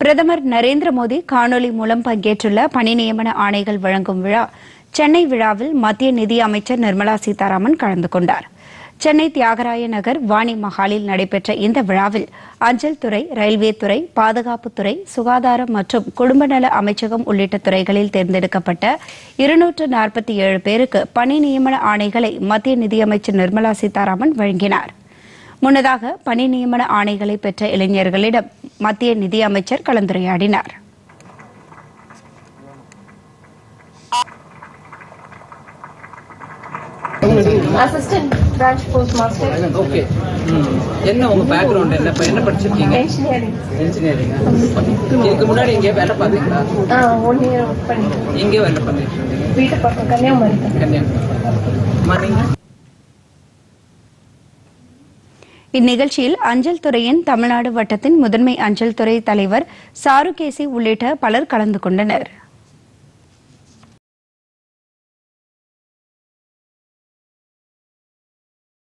பிரதமர் நரேந்திர மோடி காணொலி மூலம் பங்கேற்றுள்ள பணி நியமன ஆணைகள் வழங்கும் விழா சென்னை விழாவில் மத்திய நிதி அமைச்சர் நிர்மலா சீதாராமன் கலந்து கொண்டார் சென்னை தியாகராய நகர் வாணி மஹாலில் நடைபெற்ற இந்த விழாவில் அஞ்சல் துறை ரயில்வே துறை பாதுகாப்புத்துறை சுகாதாரம் மற்றும் குடும்ப நல அமைச்சகம் உள்ளிட்ட துறைகளில் தேர்ந்தெடுக்கப்பட்ட இருநூற்று நாற்பத்தி ஏழு பேருக்கு பணி நியமன ஆணைகளை மத்திய நிதியமைச்சர் நிர்மலா சீதாராமன் வழங்கினார் முன்னதாக பணி நியமன ஆணைகளை பெற்ற இளைஞர்களிடம் மத்திய நிதி அமைச்சர் கலந்துரையாடினார் assistant branch post master okay ம் என்ன உங்க பேக்ரவுண்ட் என்ன இப்ப என்ன படிச்சிருக்கீங்க என்ஜினியரிங் இன்ஜினியரிங் இதுக்கு முன்னாடி எங்கேயா வேலை பார்த்தீங்களா ஆ ஒன் இயர் ஒர்க் பண்ணிட்டு எங்கே வேலை பண்ணிட்டு இருந்தீங்க வீட்டு பக்கம் கன்னியாகுமரி தான் கன்னியாகுமரி அம்மா, நீங்க இந்நிகழ்ச்சியில் அஞ்சல் துறையின் தமிழ்நாடு வட்டத்தின் முதன்மை அஞ்சல் துறை தலைவர் சாருகேசி உள்ளிட்ட பலர் கலந்து கொண்டனர்